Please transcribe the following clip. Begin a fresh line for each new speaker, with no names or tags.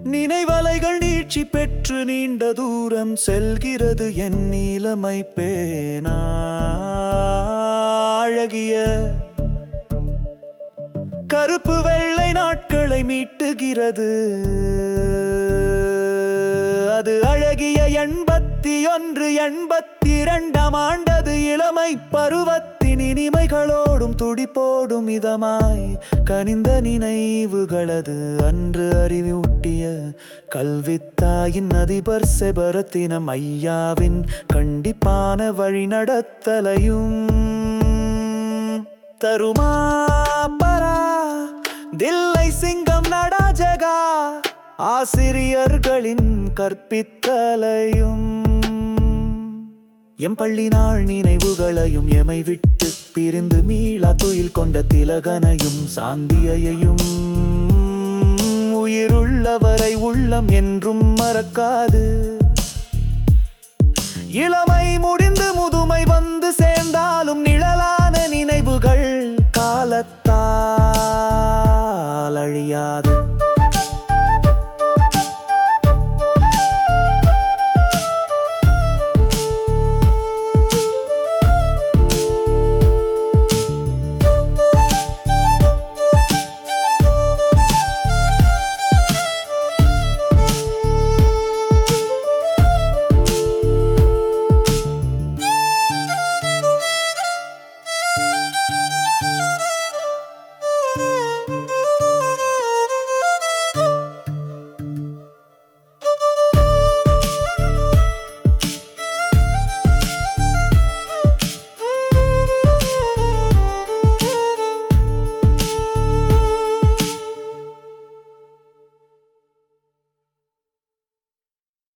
நினைவலைகள் நீட்சி பெற்று நீண்ட தூரம் செல்கிறது என் நீலமை பேனா அழகிய கருப்பு வெள்ளை நாட்களை மீட்டுகிறது அது அழகிய எண்பத்தி ஒன்று எண்பத்தி இரண்டாம் ஆண்டது இளமை பருவத்தின் இனிமைகளோடும் துடிப்போடும் இதமாய் கனிந்த நினைவுகளது அன்று அறிவூட்டிய கல்வித்தாயின் அதிபர் செபரத்தினம் ஐயாவின் கண்டிப்பான வழிநடத்தலையும் தருமா பரா தில்லை சிங்கம் நடாஜகா ஆசிரியர்களின் கற்பித்தலையும் எம் பள்ளி நாள் நினைவுகளையும் எமை விட்டு பிரிந்து மீளா துயில் கொண்ட திலகனையும் சாந்தியையும் உயிருள்ளவரை உள்ளம் என்றும் மறக்காது இளமை முடிந்து முதுமை வந்து சேர்ந்தாலும் நிழலான நினைவுகள் காலத்தால் அழியாது